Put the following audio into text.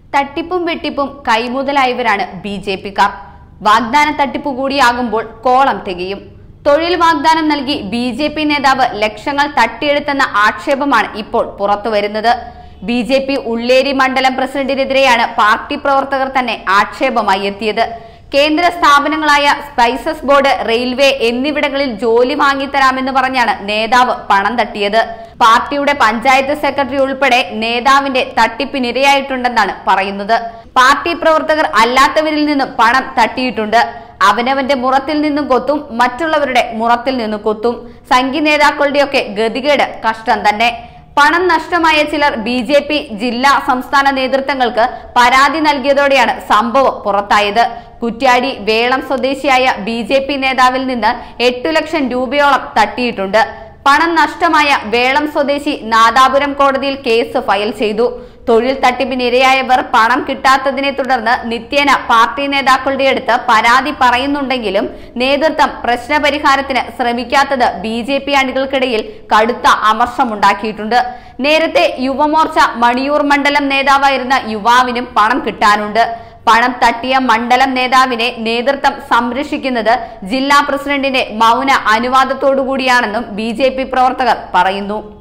തട്ടിപ്പും വെട്ടിപ്പും കൈമുതലായവരാണ് B J പിക്കാർ വാഗ്ദാന തട്ടിപ്പ് കൂടിയാകുമ്പോൾ കോളം തികയും തൊഴിൽ വാഗ്ദാനം നൽകി ബി ജെ പി നേതാവ് ലക്ഷങ്ങൾ തട്ടിയെടുത്തെന്ന ആക്ഷേപമാണ് ഇപ്പോൾ പുറത്തുവരുന്നത് ബി ജെ പി ഉള്ളേരി മണ്ഡലം പ്രസിഡന്റിനെതിരെയാണ് പാർട്ടി പ്രവർത്തകർ തന്നെ ആക്ഷേപമായി എത്തിയത് കേന്ദ്ര സ്ഥാപനങ്ങളായ സ്പൈസസ് ബോർഡ് റെയിൽവേ എന്നിവിടങ്ങളിൽ ജോലി വാങ്ങിത്തരാമെന്ന് പറഞ്ഞാണ് നേതാവ് പണം തട്ടിയത് പാർട്ടിയുടെ പഞ്ചായത്ത് സെക്രട്ടറി ഉൾപ്പെടെ നേതാവിന്റെ തട്ടിപ്പിനിരയായിട്ടുണ്ടെന്നാണ് പറയുന്നത് പാർട്ടി പ്രവർത്തകർ അല്ലാത്തവരിൽ നിന്നും പണം തട്ടിയിട്ടുണ്ട് അവനവന്റെ മുറത്തിൽ നിന്നും കൊത്തും മറ്റുള്ളവരുടെ മുറത്തിൽ നിന്നും കൊത്തും സംഘി നേതാക്കളുടെയൊക്കെ ഗതികേട് കഷ്ടം തന്നെ പണം നഷ്ടമായ ചിലർ ബി ജെ പി ജില്ലാ സംസ്ഥാന നേതൃത്വങ്ങൾക്ക് പരാതി നൽകിയതോടെയാണ് സംഭവം പുറത്തായത് കുറ്റ്യാടി വേളം സ്വദേശിയായ ബി ജെ പി നേതാവിൽ നിന്ന് എട്ടു ലക്ഷം രൂപയോളം തട്ടിയിട്ടുണ്ട് പണം നഷ്ടമായ വേളം സ്വദേശി നാദാപുരം കോടതിയിൽ കേസ് ഫയൽ ചെയ്തു തൊഴിൽ തട്ടിപ്പിനിരയായവർ പണം കിട്ടാത്തതിനെ തുടർന്ന് നിത്യേന പാർട്ടി നേതാക്കളുടെ അടുത്ത് പരാതി പറയുന്നുണ്ടെങ്കിലും നേതൃത്വം പ്രശ്നപരിഹാരത്തിന് ശ്രമിക്കാത്തത് ബി ജെ പി അണികൾക്കിടയിൽ കടുത്ത അമർഷമുണ്ടാക്കിയിട്ടുണ്ട് നേരത്തെ യുവമോർച്ച മണിയൂർ മണ്ഡലം നേതാവായിരുന്ന യുവാവിനും പണം കിട്ടാനുണ്ട് പണം തട്ടിയ മണ്ഡലം നേതാവിനെ നേതൃത്വം സംരക്ഷിക്കുന്നത് ജില്ലാ പ്രസിഡന്റിന്റെ മൗന അനുവാദത്തോടുകൂടിയാണെന്നും ബി പ്രവർത്തകർ പറയുന്നു